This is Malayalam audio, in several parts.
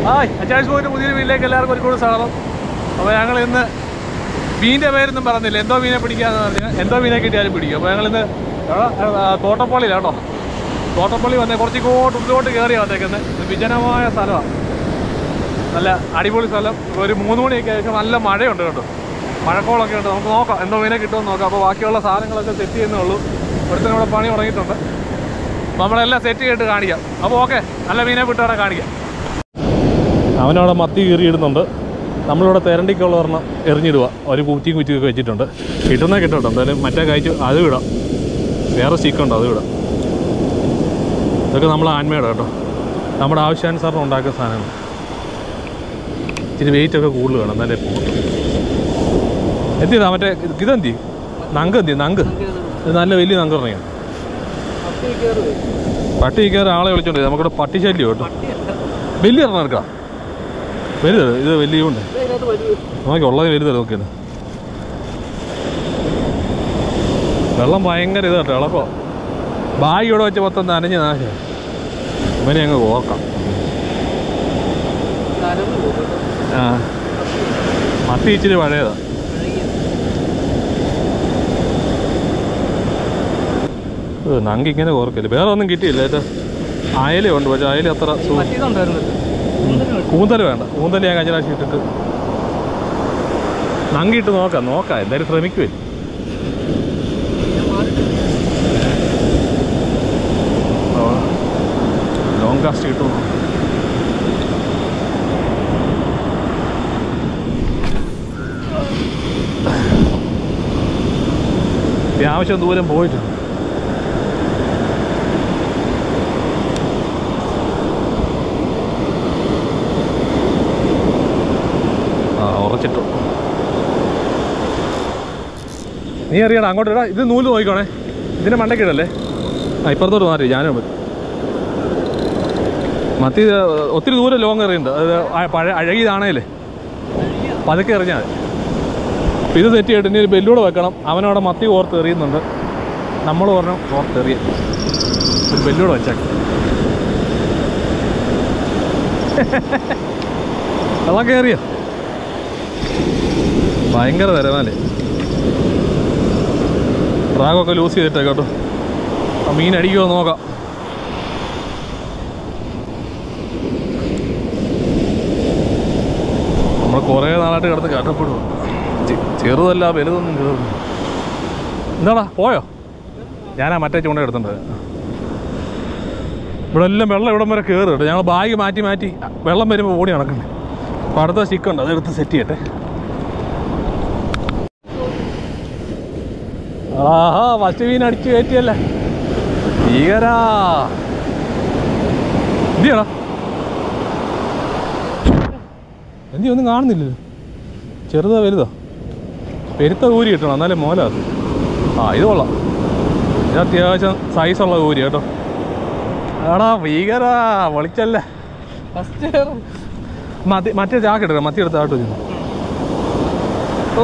ഹായ് അച്ചാഴ്ച പോയിട്ട് പുതിയൊരു വീട്ടിലേക്ക് എല്ലാവർക്കും ഒരുപാട് സ്വാഗതം അപ്പോൾ ഞങ്ങൾ ഇന്ന് മീനിൻ്റെ പേരൊന്നും പറഞ്ഞില്ല എന്തോ മീനെ പിടിക്കാന്ന് പറഞ്ഞാൽ എന്തോ മീനെ കിട്ടിയാലും പിടിക്കും അപ്പോൾ ഞങ്ങളിന്ന് തോട്ടപ്പള്ളിയിലാണ് കേട്ടോ തോട്ടപ്പള്ളി വന്നേ കുറച്ച് ഇങ്ങോട്ട് ഉള്ളിലോട്ട് കയറിയാണ് വന്നേക്കുന്നത് ഇത് വിജനമായ സ്ഥലമാണ് നല്ല അടിപൊളി സ്ഥലം ഒരു മൂന്ന് മണിയൊക്കെ ആയിരിക്കും നല്ല മഴയുണ്ട് കേട്ടോ മഴക്കോളൊക്കെ ഉണ്ട് നമുക്ക് നോക്കാം എന്തോ മീനെ കിട്ടുമെന്ന് നോക്കാം അപ്പോൾ ബാക്കിയുള്ള സാധനങ്ങളൊക്കെ സെറ്റ് ചെയ്യുന്നേ ഉള്ളൂ ഒരുത്തനും ഇവിടെ പണി തുടങ്ങിയിട്ടുണ്ട് അപ്പോൾ നമ്മളെല്ലാം സെറ്റ് ചെയ്തിട്ട് കാണിക്കാം അപ്പോൾ ഓക്കെ നല്ല മീനെ വിട്ടവിടെ കാണിക്കാം അവനവിടെ മത്തി കീറിയിടുന്നുണ്ട് നമ്മളിവിടെ തെരണ്ടിക്കുള്ള ഒരെണ്ണം എറിഞ്ഞിടുക ഒരു കുറ്റിയും കുറ്റിയൊക്കെ വെച്ചിട്ടുണ്ട് കിട്ടുന്ന കിട്ടുന്നുണ്ട് എന്തായാലും മറ്റേ കഴിച്ച് അത് വിടാം വേറെ സ്റ്റിക്കുണ്ട് അത് വിടാം ഇതൊക്കെ നമ്മൾ ആൻമേഡ് കേട്ടോ നമ്മുടെ ആവശ്യാനുസരണം ഉണ്ടാക്കുന്ന സാധനങ്ങൾ ഇച്ചിരി വെയിറ്റ് ഒക്കെ കൂടുതൽ വേണം എന്നാലേ പോകും എന്തിനാ മറ്റേ ഇതെന്തി നങ്ക് എന്തി നങ്ക് ഇത് നല്ല വലിയ നങ്ക് ഇറങ്ങിയാണ് പട്ടി കയറി ആളെ വിളിച്ചോണ്ട് നമുക്കിവിടെ പട്ടി ശല്യം കേട്ടോ വലിയ എണ്ണം എടുക്കാം വലുത് ഇത് വലിയ ഉണ്ട് നോക്കി ഉള്ളത് വലുത് നോക്കിയത് വെള്ളം ഭയങ്കര ഇത് കേട്ടോ ഇളക്കോ ബാഗ് ഇവിടെ വെച്ച് മൊത്തം നനഞ്ഞ് നാശം ഇവനെ അങ്ങ് ഓർക്കാം ആ മത്തി ഇച്ചിരി പഴയതാ ഏ, നങ്ക് ഇങ്ങനെ ഓർക്കില്ല വേറെ ഒന്നും കിട്ടിയില്ല ഏട്ടാ അയലുണ്ട് പക്ഷെ അയല അത്ര സു- കൂന്തൽ വേണ്ട കൂന്തൽ ഞാൻ കഴിഞ്ഞ പ്രാവശ്യം ഇട്ടിട്ട് നങ്കിട്ട് നോക്കാം നോക്കാം എന്തായാലും ശ്രമിക്കുവേ ലോങ് കാസ്റ്റ് കിട്ടും അത്യാവശ്യം ദൂരം പോയിട്ടുണ്ട് ആ ഉറച്ചിട്ടു നീ അറിയണം അങ്ങോട്ട് ഇടാ ഇത് നൂല് നോക്കിക്കോണേ ഇതിൻ്റെ മണ്ടയ്ക്കിടല്ലേ ആ ഇപ്പുറത്തോട്ട് മാറി ഞാനും മതി മത്തി ഇത് ഒത്തിരി ദൂരം ലോങ് എറിയുന്നുണ്ട് അത് ആ പഴയ അഴകിയതാണേലേ പതുക്കെ എറിഞ്ഞാൽ മതി അപ്പോൾ ഇത് സെറ്റ് ചെയ്തിട്ട് ഇനി ഒരു ബെല്ലൂടെ വെക്കണം അവനവിടെ മത്തി ഓർത്ത് എറിയുന്നുണ്ട് നമ്മൾ പറഞ്ഞു ഓർത്ത് എറിയാം ഒരു ബെല്ലൂടെ വെച്ചേക്കാം വെള്ളം കയറിയോ ഭയങ്കര തരമാലേ ട്രാഗൊക്കെ ലൂസ് ചെയ്തിട്ടേ കേട്ടോ ആ മീൻ അടിക്കുമോ നോക്കാം നമ്മൾ കുറേ നാളായിട്ട് കിടന്ന് കഷ്ടപ്പെടുക ചെറുതല്ല വലുതൊന്നും ചെറുത് എന്താടാ പോയോ ഞാനാ മറ്റേ ചൂണ്ട എടുത്തിട്ടുണ്ട് ഇവിടെ എല്ലാം വെള്ളം ഇവിടം വരെ കയറും കേട്ടോ ഞങ്ങൾ ബാഗ് മാറ്റി മാറ്റി വെള്ളം വരുമ്പോൾ ഓടി നടക്കണ്ടേ അപ്പോൾ അടുത്ത സ്റ്റിക്കുണ്ട് അതെടുത്ത് സെറ്റ് ചെയ്യട്ടെ ആഹാ ഫസ്റ്റ് മീൻ അടിച്ച് കയറ്റിയല്ലേ ഭീകരാ എന്തിയാടാ എന്തി ഒന്നും കാണുന്നില്ലല്ലോ ചെറുതാ വലുതാ പെരുത്ത ഊരി കിട്ടണം എന്നാലേ മോല അത് ആ ഇത് കൊള്ളാം ഇത് അത്യാവശ്യം സൈസുള്ള ഊരി കേട്ടോ ആടാ ഭീകരാ വിളിച്ചല്ലേ മതി മറ്റേ ചാക്ക് എടുക്കാം മത്തി എടുത്ത് ആട്ടോ ചെന്നു ഓ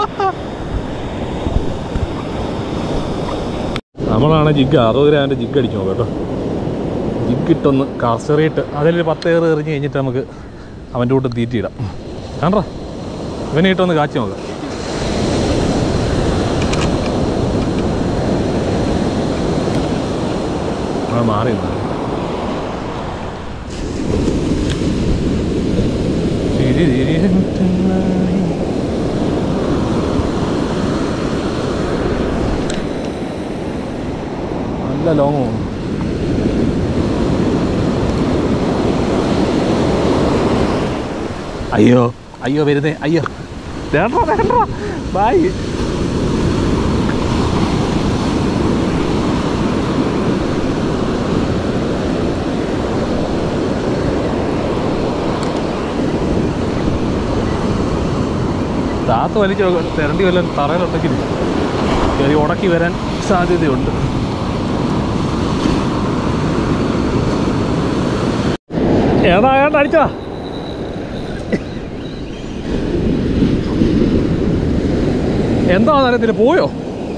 നമ്മളാണ് ജിഗ് അറുപത് രൂപേൻ്റെ ജിഗ് അടിച്ചു നോക്കാം കേട്ടോ ജിഗ് ഇട്ടൊന്ന് കർസറിയിട്ട് അതിലൊരു പത്ത് ഏറ് എറിഞ്ഞ് കഴിഞ്ഞിട്ട് നമുക്ക് അവൻ്റെ കൂട്ട് തീറ്റിയിടാം കണ്ടോ ഇവനെ ഇട്ടൊന്ന് കാച്ചി നോക്കാം ആ മാറി നിന്ന്. ചിരി ചിരി മുത്തുന്നായി. നല്ല ലോങ് പോകുന്നു അയ്യോ അയ്യോ വരുന്നേ അയ്യോ വേണ്ട വേണ്ട ബായ് താത്ത് വലിച്ച് തിരണ്ടി വല്ലതും തറയിലുണ്ടെങ്കിൽ കയറി ഉടക്കി വരാൻ സാധ്യതയുണ്ട് ഏതാ ഏണ്ട അടിച്ചോ എന്താണെന്ന് അറിയത്തില്ല പോയോ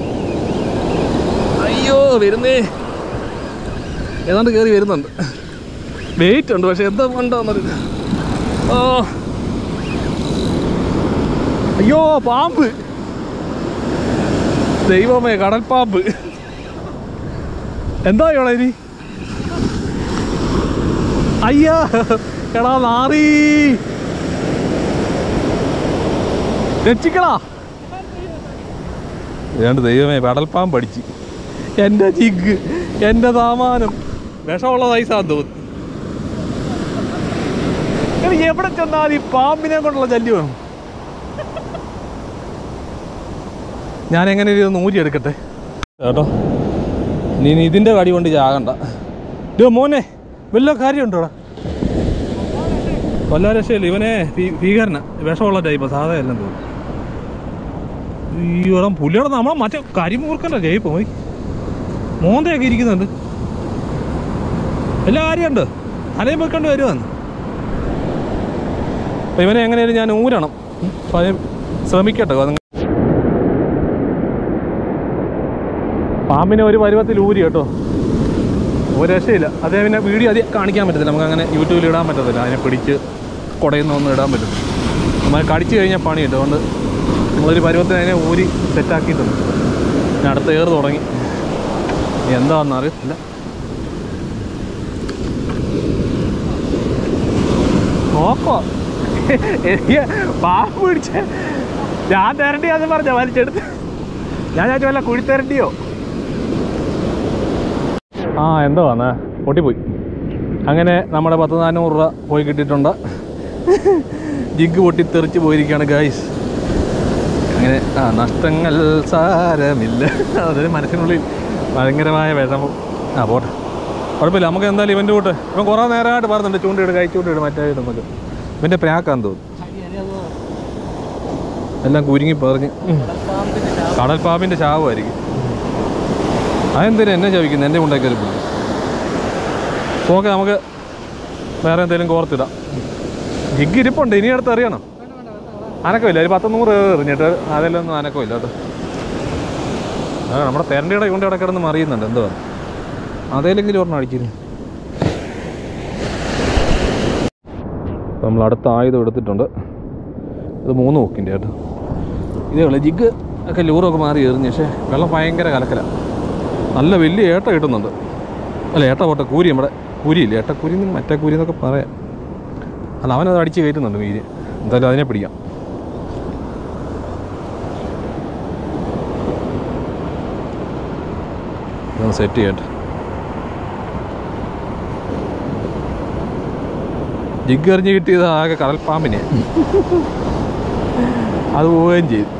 അയ്യോ വരുന്നേ ഏതാണ്ട് കയറി വരുന്നുണ്ട് വെയിറ്റ് ഉണ്ട് പക്ഷെ എന്താ ഉണ്ടോന്നറിയില്ല ഓ അയ്യോ പാമ്പ് ദൈവമേ കടൽപ്പാമ്പ് എന്താ ഇവിടെ ഇനി അയ്യാ എടാ നാറി രക്ഷിക്കടാ ഏതാണ്ട് ദൈവമേ കടൽപ്പാമ്പ് അടിച്ച് എൻ്റെ ജിഗ് എൻ്റെ സാമാനം വിഷമുള്ള സൈസാന്ന് തോന്നുന്നു എനിക്ക് എവിടെ ചെന്നാൽ ഈ പാമ്പിനെ കൊണ്ടുള്ള ശല്യം വേണം ഞാൻ എങ്ങനെ ഇത് ഊരി എടുക്കട്ടെ കേട്ടോ നീ നീ ഇതിൻ്റെ കടി കൊണ്ട് ചാകണ്ട ഇതോ മോനെ വല്ല കാര്യമുണ്ടോടാ വല്ല രക്ഷയില്ല ഇവനെ ഭീ- ഭീകരന വിഷമുള്ള ടൈപ്പ് സാധാ എല്ലാം തോന്നുന്നു ഈ ഇടം പുലിയുടെ നമ്മളെ മറ്റേ കരിമൂർക്കൻ്റെ ടൈപ്പ് പോയി മോന്തയൊക്കെ ഇരിക്കുന്നുണ്ട് എല്ലാ കാര്യമുണ്ട് തലയും വെക്കേണ്ടി വരുമെന്ന് അപ്പം ഇവനെ എങ്ങനെയാലും ഞാൻ ഊരണം ഉം. അപ്പം അത് ശ്രമിക്കട്ടെ അത് പാമ്പിനെ ഒരു പരുവത്തിൽ ഊരി കേട്ടോ ഒരു രക്ഷയില്ല അതേ പിന്നെ വീഡിയോ അധികം കാണിക്കാൻ പറ്റത്തില്ല നമുക്ക് അങ്ങനെ യൂട്യൂബിൽ ഇടാൻ പറ്റത്തില്ല അതിനെ പിടിച്ച് കുടയുന്ന ഒന്നും ഇടാൻ പറ്റും നമ്മൾ കടിച്ചു കഴിഞ്ഞാൽ പണി കിട്ടും അതുകൊണ്ട് നമ്മളൊരു പരുവത്തിന് അതിനെ ഊരി സെറ്റാക്കിയിട്ടുണ്ട് ഞാൻ അടുത്ത ഏറ് തുടങ്ങി ഇനി എന്താണെന്ന് അറിയത്തില്ല നോക്കോ എനിക്ക് പാമ്പ് പിടിച്ച ഞാൻ തരണ്ടിയാന്ന് പറഞ്ഞ വലിച്ചെടുത്ത് ഞാൻ ഞാൻ വല്ല കുഴി തരണ്ടിയോ ആ എന്തോ വന്നേ പൊട്ടിപ്പോയി അങ്ങനെ നമ്മുടെ പത്ത് നാനൂറ് രൂപ പോയി കിട്ടിയിട്ടുണ്ട് ജിഗ് പൊട്ടി തെറിച്ച് പോയിരിക്കുകയാണ് ഗായ്സ് അങ്ങനെ ആ നഷ്ടങ്ങൾ സാരമില്ല അതൊരു മനസ്സിനുള്ളിൽ ഭയങ്കരമായ വിഷമം ആ പോട്ടെ കുഴപ്പമില്ല നമുക്ക് എന്തായാലും ഇവൻ്റെ കൂട്ട് ഇവൻ കുറേ നേരമായിട്ട് പറയുന്നുണ്ട് ചൂണ്ടിട്ട് കൈ ചൂണ്ടിട്ട് മറ്റേ നമുക്ക് ഇവൻ്റെ പ്രാക്കാന്ന് തോന്നുന്നു എല്ലാം കുരുങ്ങി പറഞ്ഞ് കടൽ പാമ്പിൻ്റെ ശാപമായിരിക്കും അതെന്തിനാ എന്നെ ചവിക്കുന്നത് എൻ്റെ ഉണ്ടാക്കി കയറി ഓക്കെ നമുക്ക് വേറെ എന്തെങ്കിലും കോർത്തിടാം ജിഗ് ഇരിപ്പുണ്ട് ഇനി അടുത്ത് അറിയണം അനക്കമില്ല ഒരു പത്ത് നൂറ് എറിഞ്ഞിട്ട് അതിലൊന്നും അനക്കമില്ല കേട്ടോ ആ നമ്മുടെ തെരണ്ടിയുടെ കൊണ്ട് ഇവിടെ കിടന്ന് മറിയുന്നുണ്ട് എന്തുവാ അതേലെങ്കിലും ഒരെണ്ണം അടിച്ചിരുന്നു നമ്മൾ അടുത്ത ആയുധം എടുത്തിട്ടുണ്ട് ഇത് മൂന്ന് നോക്കിൻ്റെ കേട്ടോ ഇതേ ഉള്ളു ജിഗ് ഒക്കെ ലൂറൊക്കെ മാറി എറിഞ്ഞ് പക്ഷേ വെള്ളം ഭയങ്കര കലക്കലാണ് നല്ല വലിയ ഏട്ട കിട്ടുന്നുണ്ട് അല്ല ഏട്ട പോട്ടെ കൂരി നമ്മുടെ കൂരിയില്ല ഏട്ടക്കൂരി എന്ന് മറ്റേ കൂരി എന്നൊക്കെ പറയാം അല്ല അവനത് അടിച്ച് കയറ്റുന്നുണ്ട് മീന് എന്തായാലും അതിനെ പിടിക്കാം ഇതൊന്ന് സെറ്റ് ചെയ്യട്ടെ ജിഗ് എറിഞ്ഞ് കിട്ടിയത് ആകെ കടൽപ്പാമ്പിനെ അത് പോവുകയും ചെയ്തു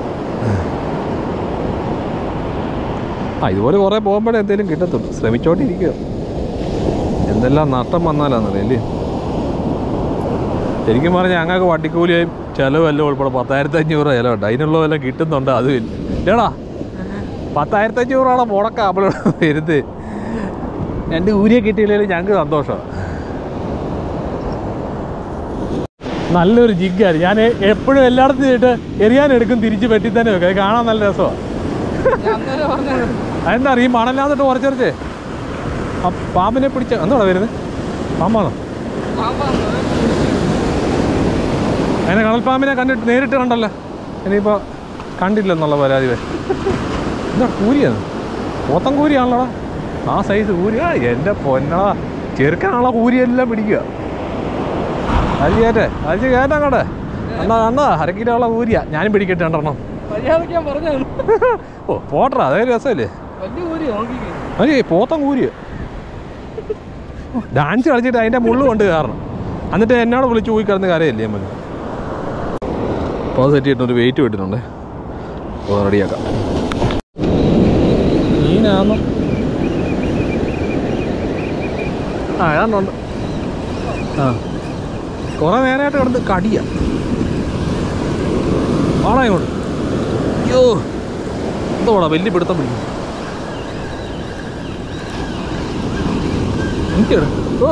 ആ ഇതുപോലെ കുറേ പോകുമ്പോഴേ എന്തെങ്കിലും കിട്ടത്തുള്ളൂ ശ്രമിച്ചോണ്ടിരിക്കുക എന്തെല്ലാം നഷ്ടം വന്നാലാന്നറിയാം അല്ലേ ശരിക്കും പറഞ്ഞാൽ ഞങ്ങൾക്ക് വട്ടിക്കൂലിയായും ചിലവെല്ലാം ഉൾപ്പെടെ പത്തായിരത്തി അഞ്ഞൂറ് ചിലവുണ്ട് അതിനുള്ള വല്ലതും കിട്ടുന്നുണ്ട് അതും ഇല്ല ഇല്ലടാ പത്തായിരത്തി അഞ്ഞൂറാണ് മുടക്ക അവളോട് വരുന്നത് രണ്ട് ഊരിയെ കിട്ടിയില്ലെങ്കിൽ ഞങ്ങൾക്ക് സന്തോഷമാണ് നല്ലൊരു ജിഗ്ഗാണ് ഞാൻ എപ്പോഴും എല്ലായിടത്തും ചെയ്തിട്ട് എറിയാൻ എടുക്കും തിരിച്ച് വെട്ടി തന്നെ വെക്കും അത് കാണാൻ നല്ല രസമാണ് അതെന്താ അറിയാം ഈ മണലാന്നിട്ട് കുറച്ചെറിച്ചേ ആ പാമ്പിനെ പിടിച്ച എന്താടാ വരുന്നത് പാമ്പാണോ അങ്ങനെ കടൽപ്പാമ്പിനെ കണ്ടിട്ട് നേരിട്ട് കണ്ടല്ലോ ഇനിയിപ്പോൾ കണ്ടില്ലെന്നുള്ള പരാതി വരെ എന്താ കൂരിയാണ് പോത്തൻ കൂരിയാണല്ലോടാ ആ സൈസ് കൂരി ആ എൻ്റെ പൊന്നടാ ചെറുക്കനാണല്ലോ കൂരിയെല്ലാം പിടിക്കുക അത് കയറ്റേ അത് കയറ്റാൻ കണ്ടേ എന്നാ കണ്ടാ അരക്കിലുള്ള കൂരിയാ ഞാനും പിടിക്കട്ടെ രണ്ടെണ്ണം മര്യാദയ്ക്ക് ഞാൻ പറഞ്ഞാണ് ഓ പോട്ടറാ അതേ രസമല്ലേ വലിയ കൂലി നോക്കിക്കേ അതെ പോത്തൻ കൂരിയ ഡാൻസ് കളിച്ചിട്ട് അതിൻ്റെ മുള്ളു കൊണ്ട് കയറണം എന്നിട്ട് എന്നോട് വിളിച്ച് പോയി കിടന്ന് കരയല്ലേ നമുക്ക് അപ്പോൾ സെറ്റ് ചെയ്തിട്ട് ഒരു വെയിറ്റ് വിട്ടിട്ടുണ്ട് അപ്പോൾ റെഡിയാക്കാം മീനാന്നു ആ ഏതാണ്ടുണ്ട് ആ കുറേ നേരമായിട്ട് കിടന്ന് കടിയ ആണോ ഇങ്ങോട്ട് അയ്യോ എന്തോടാ വലിയ പിടുത്തം പിടിക്കും എനിക്കട്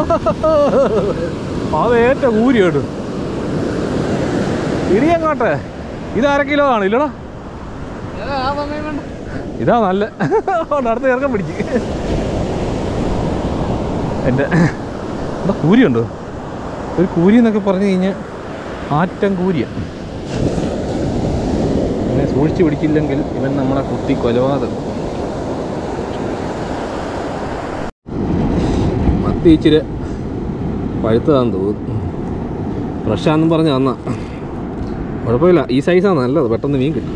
അത് ഏറ്റവും കൂരി കേട്ടു ഇടിയങ്ങോട്ടെ ഇത് അര കിലോ ആണ് ഇല്ലടാ ഏതാ ആ സമയം വേണ്ട ഇതാ നല്ല അതുകൊണ്ട് അടുത്ത ചേർക്കാൻ പിടിച്ച് എൻ്റെ എന്താ കൂരിയുണ്ടോ ഒരു കൂരി എന്നൊക്കെ പറഞ്ഞു കഴിഞ്ഞാൽ ആറ്റം കൂരിയാണ് ഇവനെ സൂക്ഷിച്ച് പിടിച്ചില്ലെങ്കിൽ ഇവൻ നമ്മളെ കുത്തി കൊലപാതകം മത്തി ഇച്ചിരി പഴുത്തതാന്ന് തോന്നുന്നു ഫ്രഷാന്നും പറഞ്ഞ് തന്നാ കുഴപ്പമില്ല ഈ സൈസാണ് നല്ലത് പെട്ടെന്ന് മീൻ കിട്ടും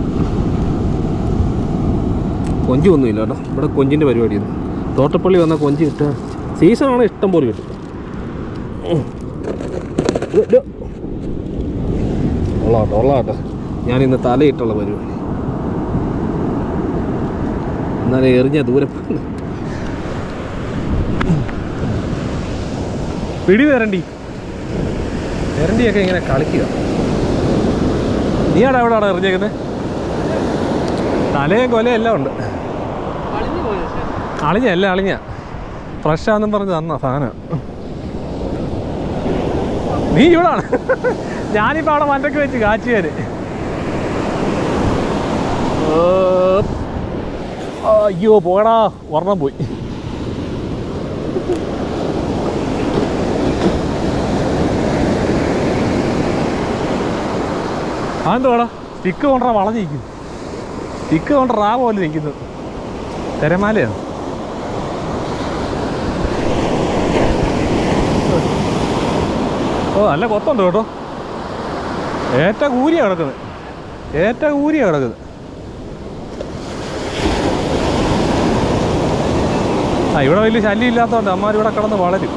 കൊഞ്ചൊന്നുമില്ല കേട്ടോ ഇവിടെ കൊഞ്ചിൻ്റെ പരിപാടിയാണ് തോട്ടപ്പള്ളി വന്ന കൊഞ്ച് കിട്ടുക സീസണാണ് ഇഷ്ടം പോലെ കിട്ടും ഉം. ഇത് ഇത്. ഉള്ളാട്ടോ ഉള്ളാട്ടോ ഞാനിന്ന് തലയിട്ടുള്ള പരിപാടി എന്നാലേ എറിഞ്ഞ ദൂരെ പോയി. പിടി തരണ്ടി തരണ്ടിയൊക്കെ ഇങ്ങനെ കളിക്കുക നീയാടാ എവിടെ അവിടെ എറിഞ്ഞേക്കുന്നത് തലയും കൊലയും എല്ലാം ഉണ്ട് കളിഞ്ഞു പോയത് അളിഞ്ഞ എല്ലാം അളിഞ്ഞ ഫ്രഷാന്നും പറഞ്ഞ് തന്ന സാധനം നീ ഇവിടാണ് ഞാനിപ്പോൾ അവിടെ മറ്റൊക്കെ വെച്ച് കാച്ചിയാര് അയ്യോ പോടാ ഒരെണ്ണം പോയി അതെന്തുവാടാ സ്റ്റിക്ക് കൊണ്ടാ വളഞ്ഞിരിക്കുന്നു സ്റ്റിക്ക് കൊണ്ട് റാ പോലെ നിൽക്കുന്നു തിരമാലയാണ് ഓ നല്ല കൊത്തുണ്ട് കേട്ടോ ഏറ്റ കൂരിയാ കിടക്കുന്നത് ഏറ്റ കൂരിയാ കിടക്കുന്നത് ആ ഇവിടെ വലിയ ശല്യം ഇല്ലാത്തതുകൊണ്ട് അമ്മമാർ ഇവിടെ കിടന്ന് വളരും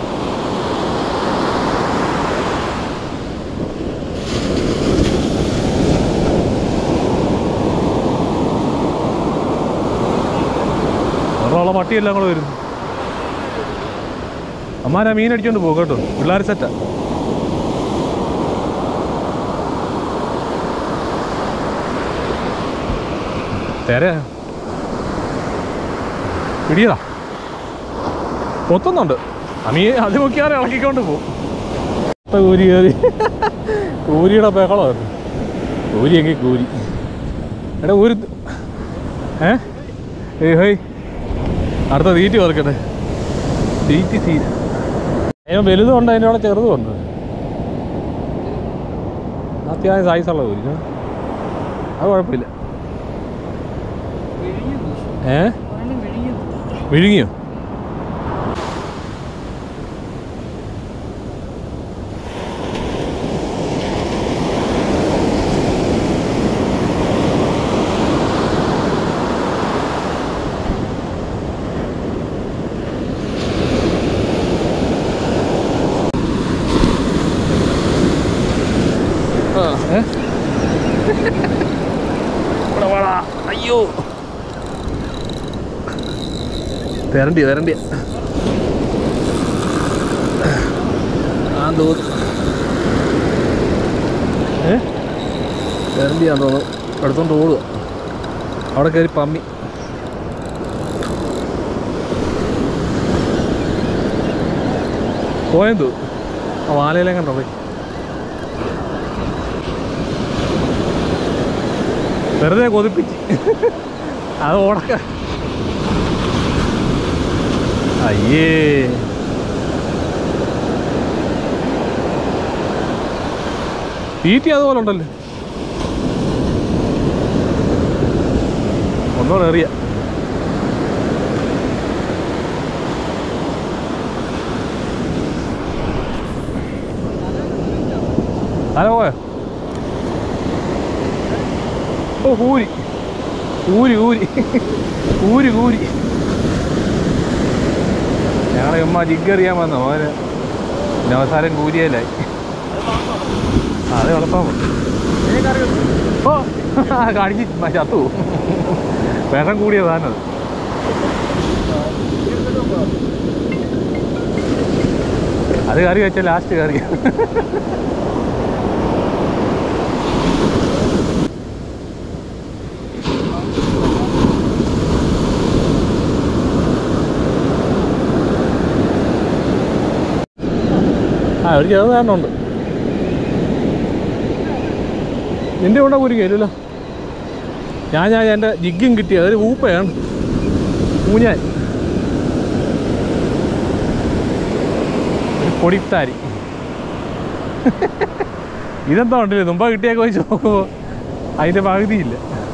ഒരാളെ പട്ടിയെല്ലാം കൂടെ വരുന്നു അമ്മാരാ മീൻ അടിച്ചോണ്ട് പോകും കേട്ടോ പിള്ളേർ സെറ്റാ തെര പിടിയതാ കൊത്തുന്നുണ്ട് അമീ അത് നോക്കിയാൽ ഇളക്കിക്കൊണ്ട് പോകും ഇപ്പൊ കൂരി കയറി കൂരിയുടെ ബഹളമായിരുന്നു കൂരി എങ്കിൽ കൂരി എടാ ഒരു ഏ ഏയ് ഹോയ് അടുത്ത തീറ്റി ഓർക്കട്ടെ തീറ്റി തീ അതിന് വലുതും ഉണ്ട് അതിൻ്റെ അവിടെ ചെറുതും ഉണ്ട് അത്യാവശ്യം സൈസുള്ള കൂരി അത് കുഴപ്പമില്ല വിഴിയുന്നു ഏ ഒരെണ്ണം വിഴിയുന്നു വിഴുങ്ങിയോ ഏ? ഇവിടെ വാടാ. അയ്യോ തരണ്ടി തരണ്ടി ആ തോന്നുന്നു ഏ തരണ്ടിയാന്ന് തോന്നുന്നു അടുത്തോണ്ട് ഓടുക അവിടെ കയറി പമ്മി പോയെന്തോ ആ വാലയിലെ കണ്ടോ പോയി വെറുതെ കൊതിപ്പിച്ച് അത് ഓടക്ക അയ്യേ തീറ്റി അതുപോലെ ഉണ്ടല്ലോ ഒന്നോടെ എറിയ ഹലോ പോയോ ഓ കൂരി കൂരി കൂരി കൂരി കൂരി ഞങ്ങളെ ഉമ്മ ജിഗ്ഗറിയാൻ വന്ന മോന് പിന്നെ അവസാനം കൂരിയല്ലായി ആ, അത് എളുപ്പം ഓ കടിച്ച് മ- ചത്തു പോകും. വിഷം കൂടിയ സാധനം അത്. അത് കറി വെച്ച ലാസ്റ്റ് കറി ആ ഒരു ചെറുത് തന്നെ ഉണ്ട് നിന്റെ കൂടെ കുരുങ്ങില്ലല്ലോ ഞാൻ ഞാൻ എൻ്റെ ജിഗും കിട്ടി അതൊരു ഊപ്പയാണ് ഊഞ്ഞാൻ ഒരു പൊടിത്താരി ഇതെന്താ ഉണ്ടല്ലേ മുമ്പ് കിട്ടിയൊക്കെ വെച്ച് നോക്കുമ്പോൾ അതിൻ്റെ പകുതിയില്ല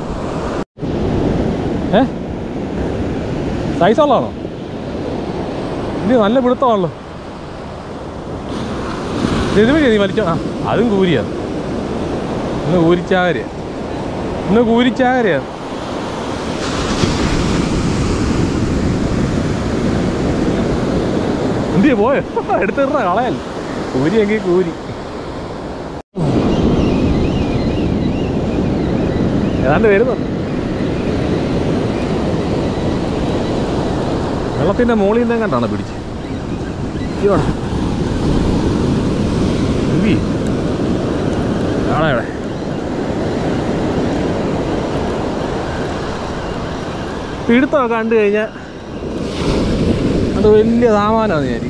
ഏ സൈസ് ഉള്ളതാണോ ഇത് നല്ല പിടുത്തമാണല്ലോ ഇത് വഴി നീ വലിച്ചോ ആ അതും കൂരിയാണ് ഇന്ന് കൂരിച്ചാകരയാ ഇന്ന് കൂരിച്ചാകരയാണ് എന്തിയാ പോയോ എടുത്തിട കളയല്ല കൂരി എങ്കിൽ കൂരി ഏതാണ്ട് വരുന്നുണ്ട് വെള്ളത്തിന്റെ മുകളിൽ നിന്നേ കണ്ടാണ് പിടിച്ച് ഇയ്യോടാ. എന്തി ആണോ ഇവിടെ പിടുത്തമൊക്കെ കണ്ടു കഴിഞ്ഞാൽ അത് വലിയ സാമാനമാണ് ഞാൻ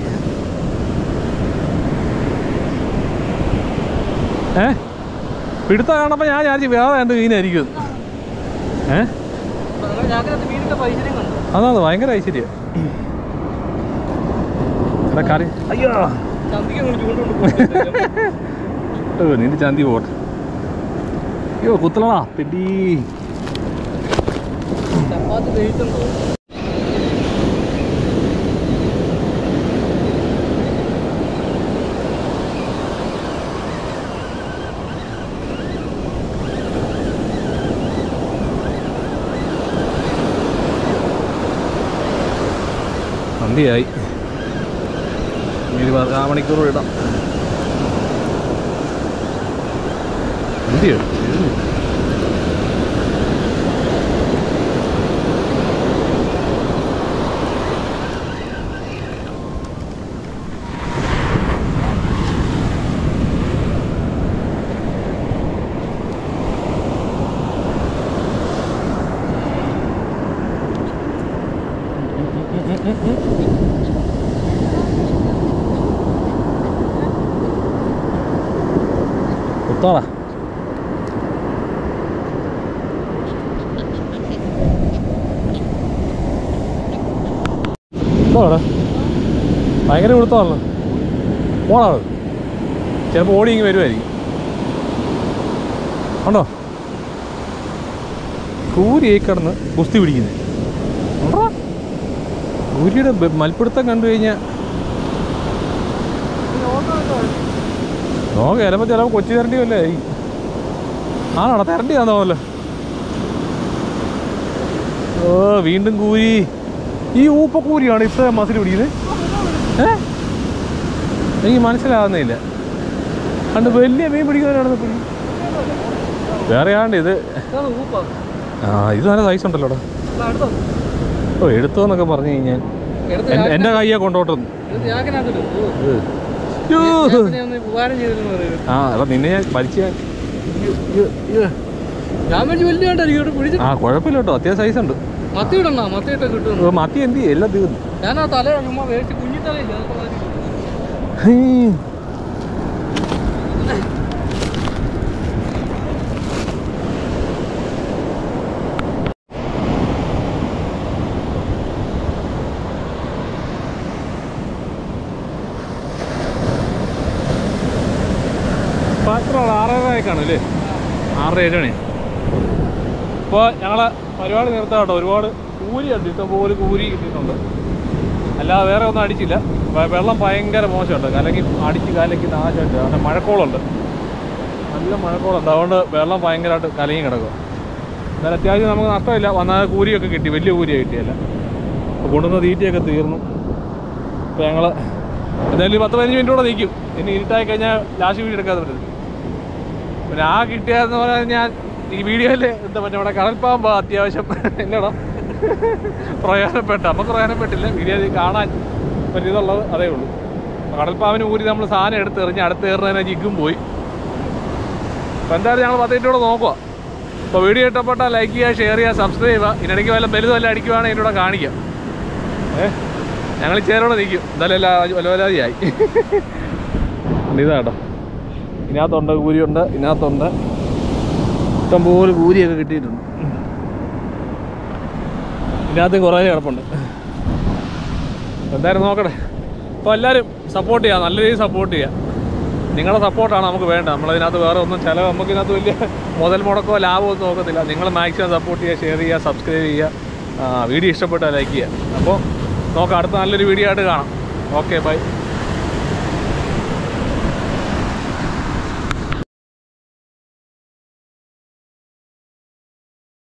ഏ പിടുത്തം കാണുമ്പോൾ ഞാൻ വിചാരിച്ചു വേറെ എന്ത് മീനായിരിക്കും ഏ ജാഗ്രത വീടിന്റെ പൈസയും കണ്ടു അതാണ് ഭയങ്കര ഐശ്വര്യം എടാ കറി അയ്യോ ചന്തിക്ക് അങ്ങനെ ചൂണ്ടുകൊണ്ട് ഏ, നിന്റെ ചന്തി പോട്ടെ അയ്യോ കുത്തലടാ പെട്ടി ചപ്പാത്തി കഴിച്ചുണ്ടോ സന്ധ്യയായി ഇനി ഒരു പത്ത് ആ മണിക്കൂർ ഇടാം സന്ധ്യയോ കുത്താടാ എന്തോടാ ഭയങ്കര കൊടുത്താണല്ലോ പോണാണ് ചിലപ്പോൾ ഓടി ഇങ്ങ് വരുമായിരിക്കും ഉണ്ടോ കൂരി ഈ കിടന്ന് കുസ്തി പിടിക്കുന്നത് ഉണ്ടോ കൂരിയുടെ ബ- മൽപ്പിടുത്തം കണ്ടു കഴിഞ്ഞാൽ നോക്ക ചിലപ്പോൾ ചിലപ്പോൾ കൊച്ചു തരണ്ടി വല്ലേ ആണോ തരണ്ടി ആണെന്നോല്ലോ ഓ വീണ്ടും കൂരി ഈ ഊപ്പ കൂരിയാണ് ഇത്ര മസിൽ പിടിക്കുന്നത് ഏ എനിക്ക് മനസ്സിലാകുന്നില്ല കണ്ട് വലിയ മീൻ പിടിക്കുന്നവരാണെന്ന് പിടി വേറെ ആണ്ട് ഇത് ഇതാണ് ഊപ്പ ആ ഇത് നല്ല സൈസ് ഉണ്ടല്ലോ ഇവിടെ. അടുത്തോ ഓ എടുത്തോന്നൊക്കെ പറഞ്ഞു കഴിഞ്ഞാൽ എടുത്ത് എൻ- എൻ്റെ കയ്യെ കൊണ്ടോട്ടുന്നു എടുത്ത് ചാക്കിനകത്തിട്ട് യ്യോ. ഒന്ന് ഉപകാരം ചെയ്തെന്ന് പറയുന്നത് ആ എടാ നിന്നെ ഞാൻ വലിച്ച ഞാൻ മേടിച്ച് വലിയ കണ്ടായിരിക്കും ഇവിടെ പിടിച്ച് ആ കുഴപ്പമില്ല കേട്ടോ അത്യാവശ്യം സൈസ് ഉണ്ട് മത്തി ഇടണ്ട മത്തി ഇട്ട് കിട്ടും ഓ, മത്തി എന്ത് ചെയ്യും? എല്ലാം തീർന്നു ഞാൻ ആ തല ചുമ്മാ വേസ്റ്റ് കുഞ്ഞിത്തലയില്ല അതൊക്കെ മാറ്റി. ഹീ. ഇപ്പൊ എത്ര ആള്? ആറര ആയിക്കാണും അല്ലേ ആറര ഏഴ് മണി ഇപ്പോൾ ഞങ്ങൾ പരിപാടി നിർത്താം കേട്ടോ ഒരുപാട് കൂരി ഉണ്ട് ഇഷ്ടംപോലെ കൂരി കിട്ടിയിട്ടുണ്ട് അല്ലാതെ വേറെ ഒന്നും അടിച്ചില്ല വെ- വെള്ളം ഭയങ്കര മോശമുണ്ട് കലങ്ങി അടിച്ച് കലക്കി നാശമായിട്ട് അവിടെ മഴക്കോളുണ്ട് നല്ല മഴക്കോളുണ്ട് അതുകൊണ്ട് വെള്ളം ഭയങ്കരമായിട്ട് കലങ്ങി കിടക്കും എന്നാലും അത്യാവശ്യം നമുക്ക് നഷ്ടമില്ല വന്നാൽ കൂരിയൊക്കെ കിട്ടി വലിയ കൂരിയാണ് കിട്ടിയല്ല അപ്പോൾ കൊണ്ടുവന്ന തീറ്റയൊക്കെ തീർന്നു അപ്പോൾ ഞങ്ങൾ എന്തായാലും ഒരു പത്ത് പതിനഞ്ച് മിനിറ്റ് കൂടെ നിൽക്കും ഇനി ഇരുട്ടായി കഴിഞ്ഞാൽ ലാസ്റ്റ് വീഡിയോ എടുക്കാതെ പറ്റും പിന്നെ ആ കിട്ടിയതെന്ന് പറഞ്ഞാൽ ഞാൻ ഈ വീഡിയോയിൽ എന്താ പറ്റുക നമ്മുടെ കടൽപ്പാമ്പ് അത്യാവശ്യം എന്നോടാ പ്രയോജനപ്പെട്ട നമുക്ക് പ്രയോജനപ്പെട്ടില്ല വീഡിയോ കാണാൻ പറ്റിയതുള്ളത് അതേ ഉള്ളൂ കടൽപ്പാമ്പിന് ഊരി നമ്മൾ സാധനം എടുത്ത് എറിഞ്ഞ് അടുത്ത് എറിഞ്ഞതിനെ ജിഗും പോയി അപ്പോൾ എന്തായാലും ഞങ്ങൾ പത്ത് മിനിറ്റ് കൂടെ നോക്കുക അപ്പോൾ വീഡിയോ ഇഷ്ടപ്പെട്ടാൽ ലൈക്ക് ചെയ്യുക ഷെയർ ചെയ്യുക സബ്സ്ക്രൈബ് ചെയ്യുക ഇതിനിടയ്ക്ക് വല്ല വലുത് വല്ല അടിക്കുവാണെങ്കിൽ എന്നോട് കാണിക്കാം ഏ ഞങ്ങൾ ചേരോടെ നിൽക്കും എന്തായാലും എല്ലാ വലവലാതിയായി ഇതാട്ടോ ഇതിനകത്തുണ്ട് കൂരിയുണ്ട് ഇതിനകത്തുണ്ട് ഇഷ്ടംപോലെ കൂരിയൊക്കെ കിട്ടിയിട്ടുണ്ട് ഇതിനകത്ത് കുറേ കിടപ്പുണ്ട് എന്തായാലും നോക്കട്ടെ അപ്പോൾ എല്ലാവരും സപ്പോർട്ട് ചെയ്യുക നല്ല രീതിയിൽ സപ്പോർട്ട് ചെയ്യുക നിങ്ങളുടെ സപ്പോർട്ടാണ് നമുക്ക് വേണ്ടത് നമ്മളതിനകത്ത് വേറെ ഒന്നും ചിലവ് നമുക്ക് ഇതിനകത്ത് വലിയ മുതൽ മുടക്കോ ലാഭമോ ഒന്നും നോക്കത്തില്ല നിങ്ങൾ മാക്സിമം സപ്പോർട്ട് ചെയ്യുക ഷെയർ ചെയ്യുക സബ്സ്ക്രൈബ് ചെയ്യുക ആ, വീഡിയോ ഇഷ്ടപ്പെട്ടാൽ ലൈക്ക് ചെയ്യുക അപ്പോൾ നോക്കാം അടുത്ത നല്ലൊരു വീഡിയോ ആയിട്ട് കാണാം ഓക്കെ ബൈ